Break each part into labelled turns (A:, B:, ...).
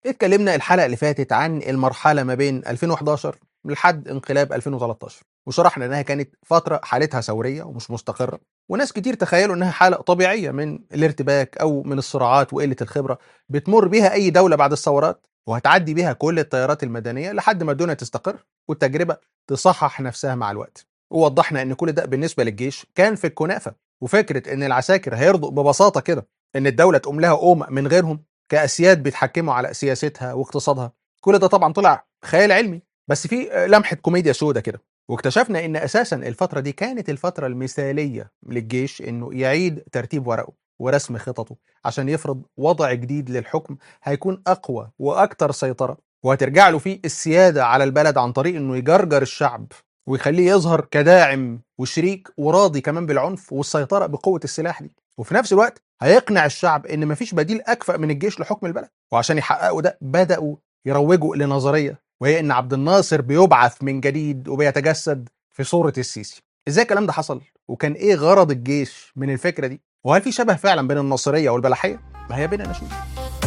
A: اتكلمنا الحلقة اللي فاتت عن المرحلة ما بين 2011 لحد انقلاب 2013 وشرحنا انها كانت فترة حالتها ثورية ومش مستقرة وناس كتير تخيلوا انها حالة طبيعية من الارتباك او من الصراعات وقلة الخبرة بتمر بيها اي دولة بعد الثورات وهتعدي بيها كل التيارات المدنية لحد ما الدنيا تستقر والتجربة تصحح نفسها مع الوقت ووضحنا ان كل ده بالنسبة للجيش كان في الكنافة وفكرة ان العساكر هيرضوا ببساطة كده ان الدولة تقوم لها قوم من غيرهم كاسياد بيتحكموا على سياستها واقتصادها كل ده طبعا طلع خيال علمي بس في لمحه كوميديا سودة كده واكتشفنا ان اساسا الفتره دي كانت الفتره المثاليه للجيش انه يعيد ترتيب ورقه ورسم خططه عشان يفرض وضع جديد للحكم هيكون اقوى واكثر سيطره وهترجع له فيه السياده على البلد عن طريق انه يجرجر الشعب ويخليه يظهر كداعم وشريك وراضي كمان بالعنف والسيطره بقوه السلاح دي وفي نفس الوقت هيقنع الشعب ان مفيش بديل اكفأ من الجيش لحكم البلد وعشان يحققوا ده بدأوا يروجوا لنظريه وهي ان عبد الناصر بيبعث من جديد وبيتجسد في صوره السيسي ازاي الكلام ده حصل وكان ايه غرض الجيش من الفكره دي وهل في شبه فعلا بين الناصريه والبلحيه ما هي بينا نشوف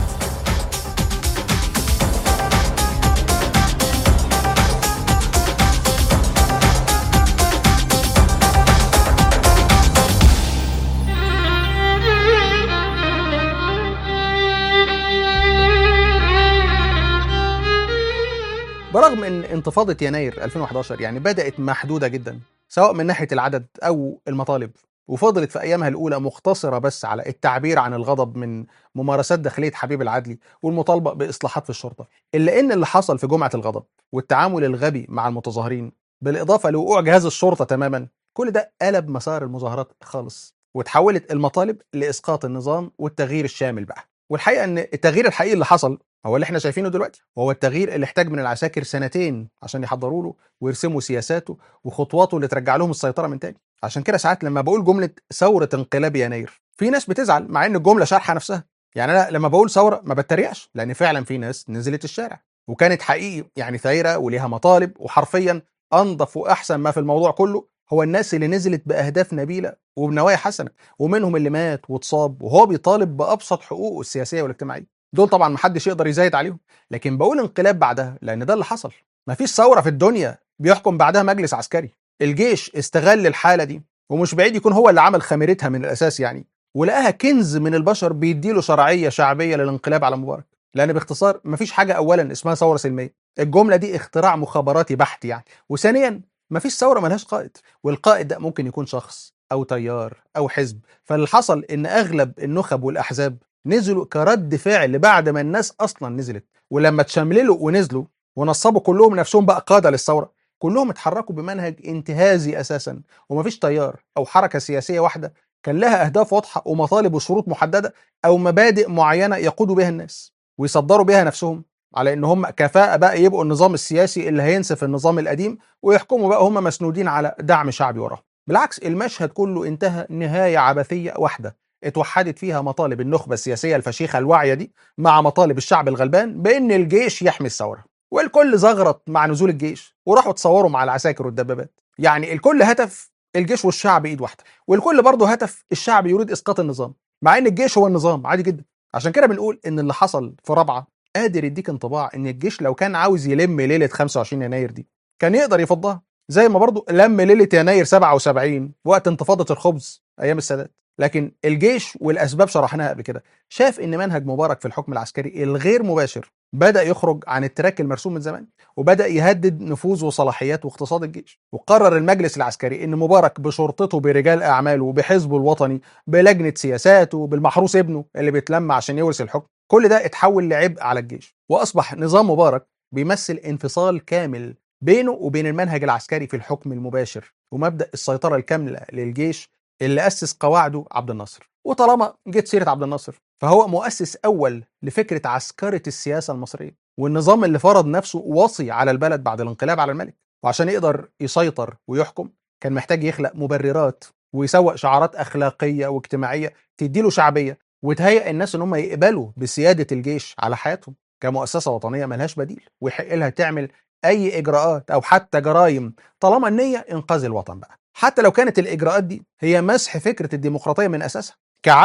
A: برغم ان انتفاضه يناير 2011 يعني بدات محدوده جدا سواء من ناحيه العدد او المطالب وفضلت في ايامها الاولى مقتصره بس على التعبير عن الغضب من ممارسات داخليه حبيب العدلي والمطالبه باصلاحات في الشرطه الا ان اللي حصل في جمعه الغضب والتعامل الغبي مع المتظاهرين بالاضافه لوقوع جهاز الشرطه تماما كل ده قلب مسار المظاهرات خالص وتحولت المطالب لاسقاط النظام والتغيير الشامل بقى والحقيقه ان التغيير الحقيقي اللي حصل هو اللي احنا شايفينه دلوقتي وهو التغيير اللي احتاج من العساكر سنتين عشان يحضروا له ويرسموا سياساته وخطواته اللي ترجع لهم السيطره من تاني عشان كده ساعات لما بقول جمله ثوره انقلاب يناير في ناس بتزعل مع ان الجمله شارحه نفسها يعني انا لما بقول ثوره ما بتريقش لان فعلا في ناس نزلت الشارع وكانت حقيقي يعني ثايره وليها مطالب وحرفيا انظف واحسن ما في الموضوع كله هو الناس اللي نزلت باهداف نبيله وبنوايا حسنه ومنهم اللي مات واتصاب وهو بيطالب بابسط حقوقه السياسيه والاجتماعيه دول طبعا محدش يقدر يزايد عليهم لكن بقول انقلاب بعدها لان ده اللي حصل مفيش ثوره في الدنيا بيحكم بعدها مجلس عسكري الجيش استغل الحاله دي ومش بعيد يكون هو اللي عمل خميرتها من الاساس يعني ولقاها كنز من البشر بيديله شرعيه شعبيه للانقلاب على مبارك لان باختصار مفيش حاجه اولا اسمها ثوره سلميه الجمله دي اختراع مخابراتي بحت يعني وثانيا مفيش ثوره ملهاش قائد والقائد ده ممكن يكون شخص او تيار او حزب فاللي حصل ان اغلب النخب والاحزاب نزلوا كرد فعل بعد ما الناس اصلا نزلت ولما تشمللوا ونزلوا ونصبوا كلهم نفسهم بقى قاده للثوره كلهم اتحركوا بمنهج انتهازي اساسا ومفيش تيار او حركه سياسيه واحده كان لها اهداف واضحه ومطالب وشروط محدده او مبادئ معينه يقودوا بها الناس ويصدروا بها نفسهم على ان هم كفاءه بقى يبقوا النظام السياسي اللي هينسف النظام القديم ويحكموا بقى هم مسنودين على دعم شعبي وراهم بالعكس المشهد كله انتهى نهايه عبثيه واحده اتوحدت فيها مطالب النخبة السياسية الفشيخة الواعية دي مع مطالب الشعب الغلبان بأن الجيش يحمي الثورة والكل زغرط مع نزول الجيش وراحوا تصوروا مع العساكر والدبابات يعني الكل هتف الجيش والشعب ايد واحده والكل برضه هتف الشعب يريد اسقاط النظام مع ان الجيش هو النظام عادي جدا عشان كده بنقول ان اللي حصل في رابعه قادر يديك انطباع ان الجيش لو كان عاوز يلم ليله 25 يناير دي كان يقدر يفضها زي ما برضه لم ليله يناير 77 وقت انتفاضه الخبز ايام السادات لكن الجيش والاسباب شرحناها قبل كده شاف ان منهج مبارك في الحكم العسكري الغير مباشر بدا يخرج عن التراك المرسوم من زمان وبدا يهدد نفوذ وصلاحيات واقتصاد الجيش وقرر المجلس العسكري ان مبارك بشرطته برجال اعماله بحزبه الوطني بلجنه سياساته بالمحروس ابنه اللي بيتلم عشان يورث الحكم كل ده اتحول لعبء على الجيش واصبح نظام مبارك بيمثل انفصال كامل بينه وبين المنهج العسكري في الحكم المباشر ومبدا السيطره الكامله للجيش اللي أسس قواعده عبد الناصر وطالما جت سيرة عبد الناصر فهو مؤسس أول لفكرة عسكرة السياسة المصرية والنظام اللي فرض نفسه وصي على البلد بعد الانقلاب على الملك وعشان يقدر يسيطر ويحكم كان محتاج يخلق مبررات ويسوق شعارات أخلاقية واجتماعية تديله شعبية وتهيئ الناس ان هم يقبلوا بسيادة الجيش على حياتهم كمؤسسة وطنية ملهاش بديل ويحق لها تعمل أي إجراءات أو حتى جرائم طالما النية إنقاذ الوطن بقى حتى لو كانت الإجراءات دي هي مسح فكرة الديمقراطية من أساسها كعدو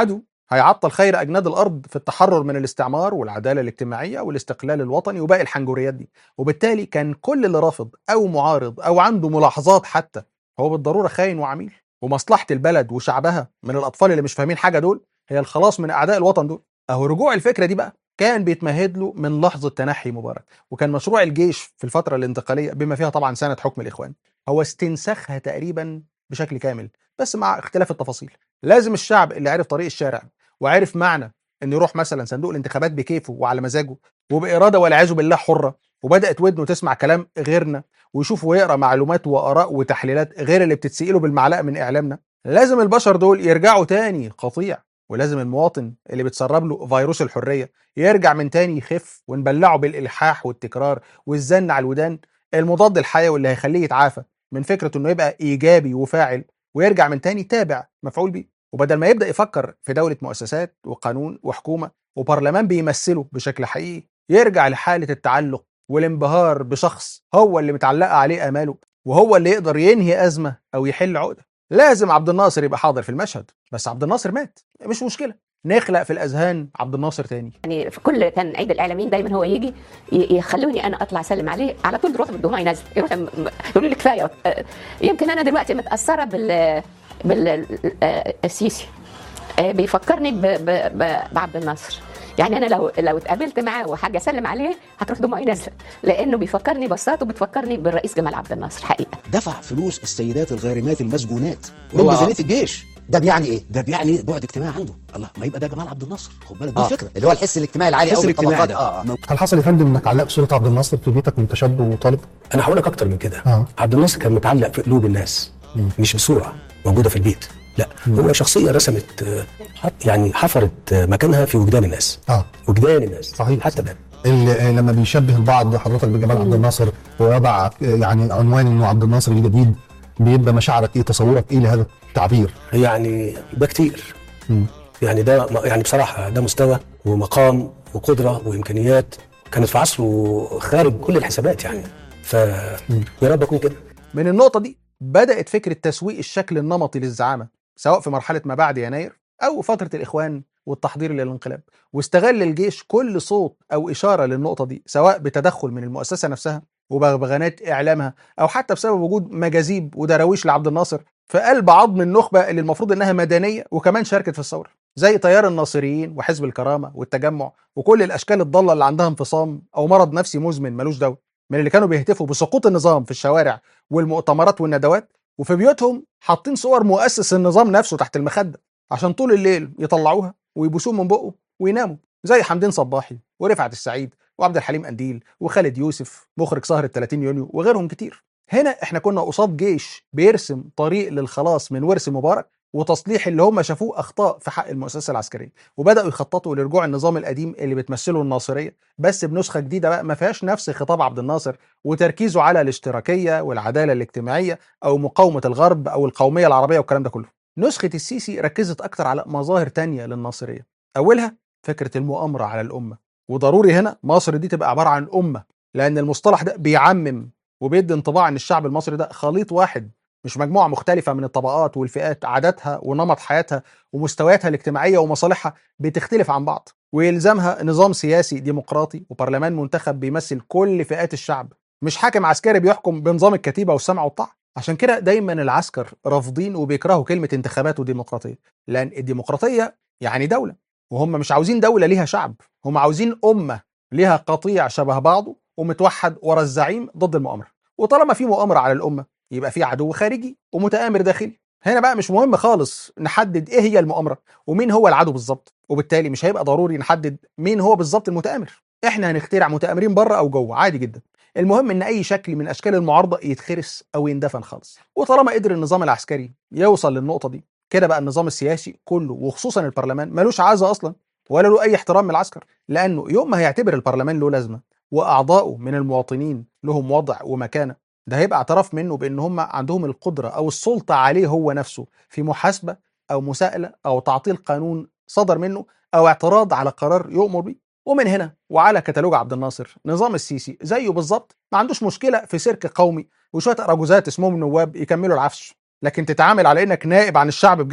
A: هيعطل خير اجناد الارض في التحرر من الاستعمار والعداله الاجتماعيه والاستقلال الوطني وباقي الحنجريات دي وبالتالي كان كل اللي رافض او معارض او عنده ملاحظات حتى هو بالضروره خاين وعميل ومصلحه البلد وشعبها من الاطفال اللي مش فاهمين حاجه دول هي الخلاص من اعداء الوطن دول اهو رجوع الفكره دي بقى كان بيتمهد له من لحظه تنحي مبارك وكان مشروع الجيش في الفتره الانتقاليه بما فيها طبعا سنه حكم الاخوان هو استنساخها تقريبا بشكل كامل بس مع اختلاف التفاصيل لازم الشعب اللي عرف طريق الشارع وعرف معنى انه يروح مثلا صندوق الانتخابات بكيفه وعلى مزاجه وباراده والعياذ بالله حره وبدات ودنه تسمع كلام غيرنا ويشوف ويقرا معلومات واراء وتحليلات غير اللي بتتسيله بالمعلقه من اعلامنا لازم البشر دول يرجعوا تاني قطيع ولازم المواطن اللي بتسرب له فيروس الحريه يرجع من تاني يخف ونبلعه بالالحاح والتكرار والزن على الودان المضاد الحيوي اللي هيخليه يتعافى من فكره انه يبقى ايجابي وفاعل ويرجع من تاني تابع مفعول بيه وبدل ما يبدا يفكر في دوله مؤسسات وقانون وحكومه وبرلمان بيمثله بشكل حقيقي يرجع لحاله التعلق والانبهار بشخص هو اللي متعلقه عليه اماله وهو اللي يقدر ينهي ازمه او يحل عقده لازم عبد الناصر يبقى حاضر في المشهد بس عبد الناصر مات مش مشكله نخلق في الاذهان عبد الناصر تاني
B: يعني في كل كان عيد الاعلاميين دايما هو يجي ي- يخلوني انا اطلع اسلم عليه على طول يروح بدهم ينزل يروح م- يقولوا لي كفايه آه، يمكن انا دلوقتي متاثره بال بال آه، السيسي آه، بيفكرني ب- ب- ب- بعبد الناصر يعني انا لو لو اتقابلت معاه وحاجه اسلم عليه هتروح دموعي نازله لانه بيفكرني بساطه بتفكرني بالرئيس جمال عبد الناصر حقيقه
C: دفع فلوس السيدات الغارمات المسجونات
D: هو-
C: من ميزانيه الجيش
D: ده بيعني ايه؟
C: ده بيعني بعد اجتماعي عنده الله ما يبقى ده جمال عبد الناصر خد بالك دي
D: اه
C: الفكره
D: اللي هو الحس الاجتماعي العالي
C: الحس
D: قوي
C: الاجتماعي
D: بالطبقات
C: ده.
D: اه آه.
E: هل حصل يا فندم انك علقت صوره عبد الناصر في بيتك وانت شاب وطالب؟
F: انا هقول لك اكتر من كده
E: آه.
F: عبد الناصر كان متعلق في قلوب الناس مش بصوره موجوده في البيت لا هو شخصيه رسمت آه، حط- يعني حفرت آه، مكانها في وجدان الناس
E: اه
F: وجدان الناس
E: صحيح.
F: حتى الان
E: اللي آه، لما بيشبه البعض حضرتك بجمال عبد الناصر ويضع آه، يعني عنوان انه عبد الناصر الجديد بيبقى مشاعرك ايه تصورك ايه لهذا التعبير؟
F: يعني ده كتير
E: مم.
F: يعني ده يعني بصراحه ده مستوى ومقام وقدره وامكانيات كانت في عصره خارج كل الحسابات يعني ف يا رب اكون كده
A: من النقطة دي بدأت فكرة تسويق الشكل النمطي للزعامة سواء في مرحلة ما بعد يناير أو فترة الإخوان والتحضير للانقلاب واستغل الجيش كل صوت أو إشارة للنقطة دي سواء بتدخل من المؤسسة نفسها وبغبغانات إعلامها أو حتى بسبب وجود مجاذيب ودراويش لعبد الناصر في قلب عظم النخبة اللي المفروض إنها مدنية وكمان شاركت في الثورة زي تيار الناصريين وحزب الكرامة والتجمع وكل الأشكال الضالة اللي عندها انفصام أو مرض نفسي مزمن ملوش دواء من اللي كانوا بيهتفوا بسقوط النظام في الشوارع والمؤتمرات والندوات وفي بيوتهم حاطين صور مؤسس النظام نفسه تحت المخدة عشان طول الليل يطلعوها ويبوسوه من بقه ويناموا زي حمدين صباحي ورفعت السعيد وعبد الحليم قنديل وخالد يوسف مخرج سهرة 30 يونيو وغيرهم كتير هنا احنا كنا قصاد جيش بيرسم طريق للخلاص من ورث مبارك وتصليح اللي هم شافوه اخطاء في حق المؤسسه العسكريه وبداوا يخططوا لرجوع النظام القديم اللي بتمثله الناصريه بس بنسخه جديده بقى ما فيهاش نفس خطاب عبد الناصر وتركيزه على الاشتراكيه والعداله الاجتماعيه او مقاومه الغرب او القوميه العربيه والكلام ده كله نسخه السيسي ركزت اكتر على مظاهر تانية للناصريه اولها فكره المؤامره على الامه وضروري هنا مصر دي تبقى عباره عن امه لان المصطلح ده بيعمم وبيدي انطباع ان الشعب المصري ده خليط واحد مش مجموعه مختلفه من الطبقات والفئات عاداتها ونمط حياتها ومستوياتها الاجتماعيه ومصالحها بتختلف عن بعض ويلزمها نظام سياسي ديمقراطي وبرلمان منتخب بيمثل كل فئات الشعب مش حاكم عسكري بيحكم بنظام الكتيبه والسمع والطاعه عشان كده دايما العسكر رافضين وبيكرهوا كلمه انتخابات وديمقراطيه لان الديمقراطيه يعني دوله وهم مش عاوزين دوله ليها شعب هم عاوزين امه ليها قطيع شبه بعضه ومتوحد ورا الزعيم ضد المؤامره وطالما في مؤامره على الامه يبقى في عدو خارجي ومتآمر داخلي هنا بقى مش مهم خالص نحدد ايه هي المؤامره ومين هو العدو بالظبط وبالتالي مش هيبقى ضروري نحدد مين هو بالظبط المتآمر احنا هنخترع متآمرين بره او جوه عادي جدا المهم ان اي شكل من اشكال المعارضه يتخرس او يندفن خالص وطالما قدر النظام العسكري يوصل للنقطه دي كده بقى النظام السياسي كله وخصوصا البرلمان ملوش عازه اصلا ولا له اي احترام من العسكر لانه يوم ما هيعتبر البرلمان له لازمه واعضائه من المواطنين لهم وضع ومكانه ده هيبقى اعتراف منه بان هم عندهم القدره او السلطه عليه هو نفسه في محاسبه او مساءله او تعطيل قانون صدر منه او اعتراض على قرار يؤمر بيه ومن هنا وعلى كتالوج عبد الناصر نظام السيسي زيه بالظبط ما عندوش مشكله في سيرك قومي وشويه اراجوزات اسمهم نواب يكملوا العفش لكن تتعامل على انك نائب عن الشعب بجد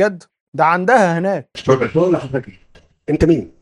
A: ده عندها هناك
F: بقول لحضرتك إيه؟ انت مين؟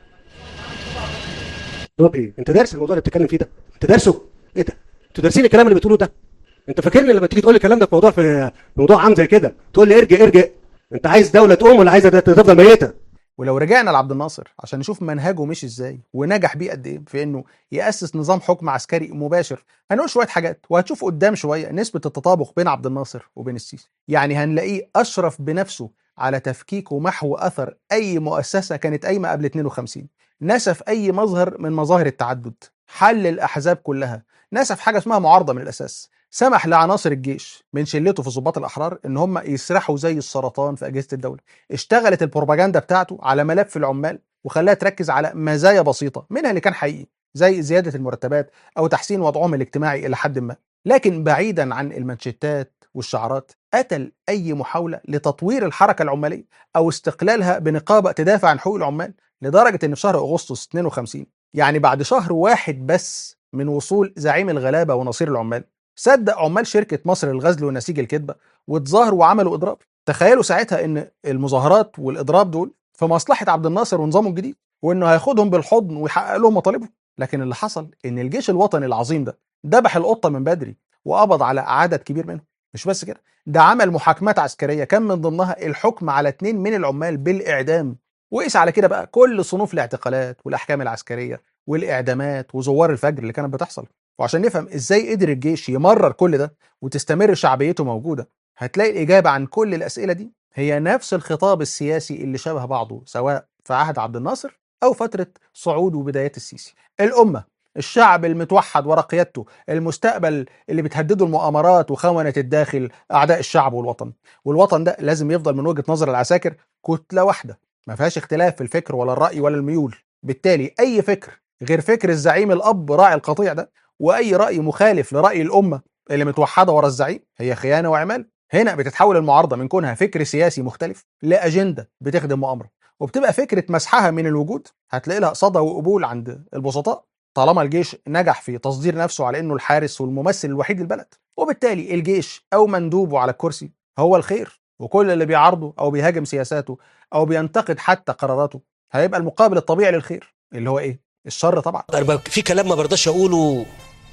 F: هو ايه؟ انت دارس الموضوع اللي بتتكلم فيه ده؟ انت دارسه؟ ايه ده؟ انتوا دارسين الكلام اللي بتقوله ده؟ انت فاكرني لما تيجي تقول لي الكلام ده في موضوع في موضوع عام زي كده تقول لي ارجع ارجع انت عايز دوله تقوم ولا عايزه تفضل ميته؟
A: ولو رجعنا لعبد الناصر عشان نشوف منهجه مشي ازاي ونجح بيه قد ايه في انه ياسس نظام حكم عسكري مباشر هنقول شويه حاجات وهتشوف قدام شويه نسبه التطابق بين عبد الناصر وبين السيسي يعني هنلاقيه اشرف بنفسه على تفكيك ومحو اثر اي مؤسسه كانت قايمه قبل 52 نسف اي مظهر من مظاهر التعدد حل الاحزاب كلها نسف حاجه اسمها معارضه من الاساس سمح لعناصر الجيش من شلته في الضباط الاحرار ان هم يسرحوا زي السرطان في اجهزه الدوله اشتغلت البروباجندا بتاعته على ملف العمال وخلاها تركز على مزايا بسيطه منها اللي كان حقيقي زي زياده المرتبات او تحسين وضعهم الاجتماعي الى حد ما لكن بعيدا عن المانشيتات والشعارات قتل اي محاوله لتطوير الحركه العماليه او استقلالها بنقابه تدافع عن حقوق العمال لدرجه ان في شهر اغسطس 52 يعني بعد شهر واحد بس من وصول زعيم الغلابه ونصير العمال صدق عمال شركه مصر للغزل ونسيج الكذبه واتظاهروا وعملوا اضراب تخيلوا ساعتها ان المظاهرات والاضراب دول في مصلحه عبد الناصر ونظامه الجديد وانه هياخدهم بالحضن ويحقق لهم مطالبهم لكن اللي حصل ان الجيش الوطني العظيم ده ذبح القطه من بدري وقبض على عدد كبير منهم مش بس كده ده عمل محاكمات عسكريه كان من ضمنها الحكم على اتنين من العمال بالاعدام وقيس على كده بقى كل صنوف الاعتقالات والاحكام العسكريه والاعدامات وزوار الفجر اللي كانت بتحصل وعشان نفهم ازاي قدر الجيش يمرر كل ده وتستمر شعبيته موجوده هتلاقي الاجابه عن كل الاسئله دي هي نفس الخطاب السياسي اللي شبه بعضه سواء في عهد عبد الناصر او فتره صعود وبدايات السيسي الامه الشعب المتوحد ورا قيادته المستقبل اللي بتهدده المؤامرات وخونة الداخل أعداء الشعب والوطن والوطن ده لازم يفضل من وجهة نظر العساكر كتلة واحدة ما فيهاش اختلاف في الفكر ولا الرأي ولا الميول بالتالي أي فكر غير فكر الزعيم الأب راعي القطيع ده وأي رأي مخالف لرأي الأمة اللي متوحدة ورا الزعيم هي خيانة وعمال هنا بتتحول المعارضة من كونها فكر سياسي مختلف لأجندة بتخدم مؤامرة وبتبقى فكرة مسحها من الوجود هتلاقي لها صدى وقبول عند البسطاء طالما الجيش نجح في تصدير نفسه على انه الحارس والممثل الوحيد للبلد وبالتالي الجيش او مندوبه على الكرسي هو الخير وكل اللي بيعارضه او بيهاجم سياساته او بينتقد حتى قراراته هيبقى المقابل الطبيعي للخير اللي هو ايه الشر طبعا
F: أنا في كلام ما برضاش اقوله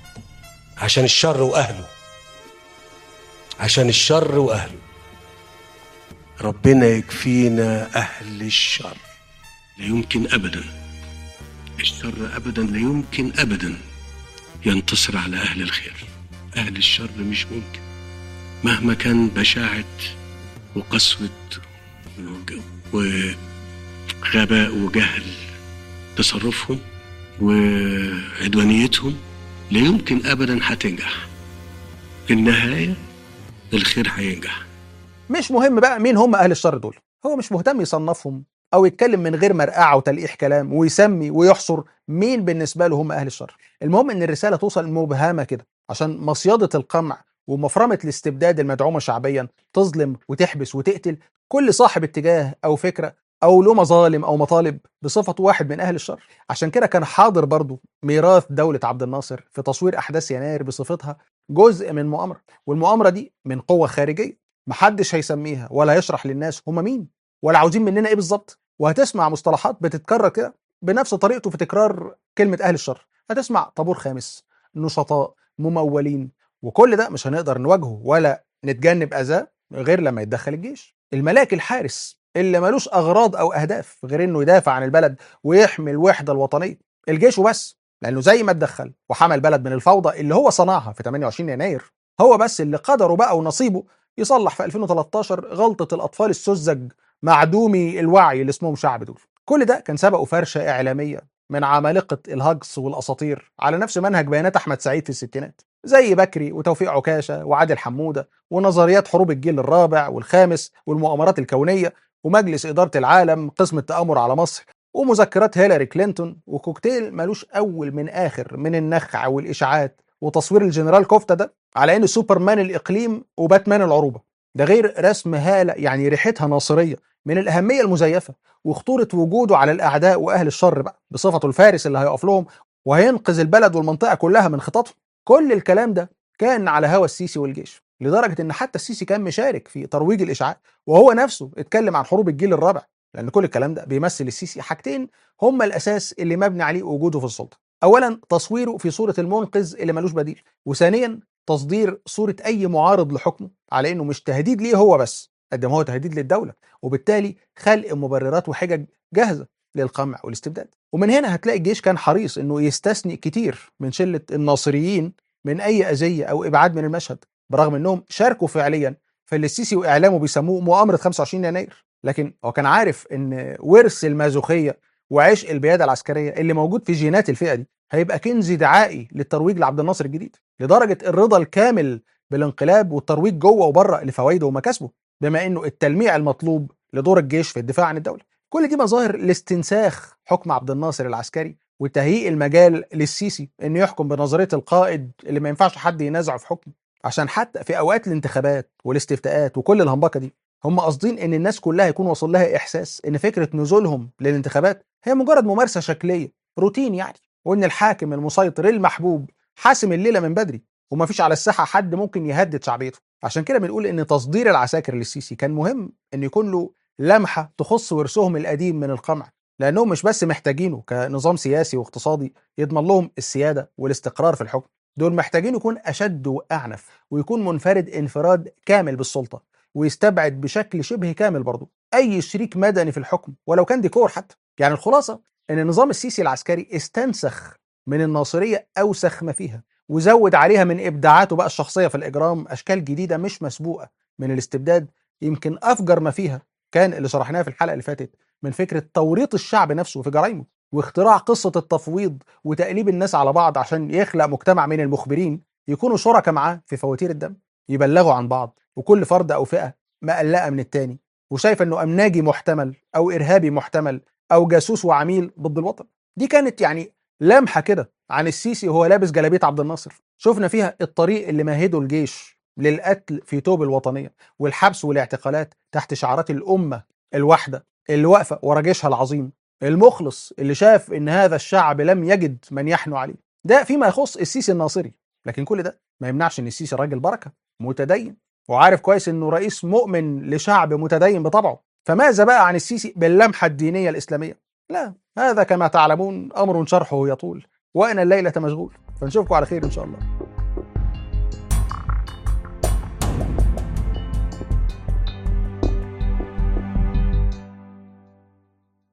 F: عشان الشر واهله عشان الشر واهله ربنا يكفينا اهل الشر لا يمكن ابدا الشر ابدا لا يمكن ابدا ينتصر على اهل الخير اهل الشر مش ممكن مهما كان بشاعه وقسوه وغباء وجهل تصرفهم وعدوانيتهم لا يمكن ابدا هتنجح في النهايه الخير هينجح
A: مش مهم بقى مين هم اهل الشر دول هو مش مهتم يصنفهم او يتكلم من غير مرقعه وتلقيح كلام ويسمي ويحصر مين بالنسبه له هم اهل الشر المهم ان الرساله توصل مبهمه كده عشان مصيده القمع ومفرمه الاستبداد المدعومه شعبيا تظلم وتحبس وتقتل كل صاحب اتجاه او فكره او له مظالم او مطالب بصفته واحد من اهل الشر عشان كده كان حاضر برضه ميراث دوله عبد الناصر في تصوير احداث يناير بصفتها جزء من مؤامره والمؤامره دي من قوه خارجيه محدش هيسميها ولا يشرح للناس هم مين ولا عاوزين مننا ايه بالظبط وهتسمع مصطلحات بتتكرر كده بنفس طريقته في تكرار كلمه اهل الشر هتسمع طابور خامس نشطاء ممولين وكل ده مش هنقدر نواجهه ولا نتجنب اذاه غير لما يتدخل الجيش الملاك الحارس اللي ملوش اغراض او اهداف غير انه يدافع عن البلد ويحمي الوحده الوطنيه الجيش وبس لانه زي ما اتدخل وحمى البلد من الفوضى اللي هو صنعها في 28 يناير هو بس اللي قدره بقى ونصيبه يصلح في 2013 غلطه الاطفال السذج معدومي الوعي اللي اسمهم شعب دول كل ده كان سبقه فرشه اعلاميه من عمالقه الهجص والاساطير على نفس منهج بيانات احمد سعيد في الستينات زي بكري وتوفيق عكاشه وعادل حموده ونظريات حروب الجيل الرابع والخامس والمؤامرات الكونيه ومجلس اداره العالم قسم التامر على مصر ومذكرات هيلاري كلينتون وكوكتيل ملوش اول من اخر من النخع والاشاعات وتصوير الجنرال كوفتا ده على انه سوبرمان الاقليم وباتمان العروبه ده غير رسم هاله يعني ريحتها ناصريه من الاهميه المزيفه وخطوره وجوده على الاعداء واهل الشر بقى بصفته الفارس اللي هيقف لهم وهينقذ البلد والمنطقه كلها من خططهم كل الكلام ده كان على هوى السيسي والجيش لدرجه ان حتى السيسي كان مشارك في ترويج الاشعاع وهو نفسه اتكلم عن حروب الجيل الرابع لان كل الكلام ده بيمثل السيسي حاجتين هما الاساس اللي مبني عليه وجوده في السلطه اولا تصويره في صوره المنقذ اللي ملوش بديل وثانيا تصدير صوره اي معارض لحكمه على انه مش تهديد ليه هو بس قد ما هو تهديد للدوله وبالتالي خلق مبررات وحجج جاهزه للقمع والاستبداد ومن هنا هتلاقي الجيش كان حريص انه يستثني كتير من شله الناصريين من اي اذيه او ابعاد من المشهد برغم انهم شاركوا فعليا في اللي السيسي واعلامه بيسموه مؤامره 25 يناير لكن هو كان عارف ان ورث المازوخيه وعشق البياده العسكريه اللي موجود في جينات الفئه دي هيبقى كنز دعائي للترويج لعبد الناصر الجديد لدرجه الرضا الكامل بالانقلاب والترويج جوه وبره لفوائده ومكاسبه بما انه التلميع المطلوب لدور الجيش في الدفاع عن الدوله كل دي مظاهر لاستنساخ حكم عبد الناصر العسكري وتهيئ المجال للسيسي انه يحكم بنظريه القائد اللي ما ينفعش حد ينازعه في حكمه عشان حتى في اوقات الانتخابات والاستفتاءات وكل الهمبكه دي هم قاصدين ان الناس كلها يكون وصل لها احساس ان فكره نزولهم للانتخابات هي مجرد ممارسه شكليه روتين يعني وان الحاكم المسيطر المحبوب حاسم الليله من بدري ومفيش على الساحه حد ممكن يهدد شعبيته عشان كده بنقول ان تصدير العساكر للسيسي كان مهم ان يكون له لمحه تخص ورثهم القديم من القمع لانهم مش بس محتاجينه كنظام سياسي واقتصادي يضمن لهم السياده والاستقرار في الحكم دول محتاجين يكون اشد واعنف ويكون منفرد انفراد كامل بالسلطه ويستبعد بشكل شبه كامل برضه اي شريك مدني في الحكم ولو كان ديكور حتى يعني الخلاصه ان النظام السيسي العسكري استنسخ من الناصريه اوسخ ما فيها وزود عليها من ابداعاته بقى الشخصيه في الاجرام اشكال جديده مش مسبوقه من الاستبداد يمكن افجر ما فيها كان اللي شرحناه في الحلقه اللي فاتت من فكره توريط الشعب نفسه في جرايمه واختراع قصه التفويض وتقليب الناس على بعض عشان يخلق مجتمع من المخبرين يكونوا شركاء معاه في فواتير الدم يبلغوا عن بعض وكل فرد او فئه مقلقه من التاني وشايفه انه امناجي محتمل او ارهابي محتمل او جاسوس وعميل ضد الوطن دي كانت يعني لمحه كده عن السيسي وهو لابس جلابيه عبد الناصر شفنا فيها الطريق اللي مهده الجيش للقتل في توب الوطنيه والحبس والاعتقالات تحت شعارات الامه الواحده اللي واقفه ورا جيشها العظيم المخلص اللي شاف ان هذا الشعب لم يجد من يحنو عليه ده فيما يخص السيسي الناصري لكن كل ده ما يمنعش ان السيسي راجل بركه متدين وعارف كويس انه رئيس مؤمن لشعب متدين بطبعه فماذا بقى عن السيسي باللمحه الدينيه الاسلاميه لا هذا كما تعلمون امر شرحه يطول وانا الليله مشغول فنشوفكم على خير ان شاء الله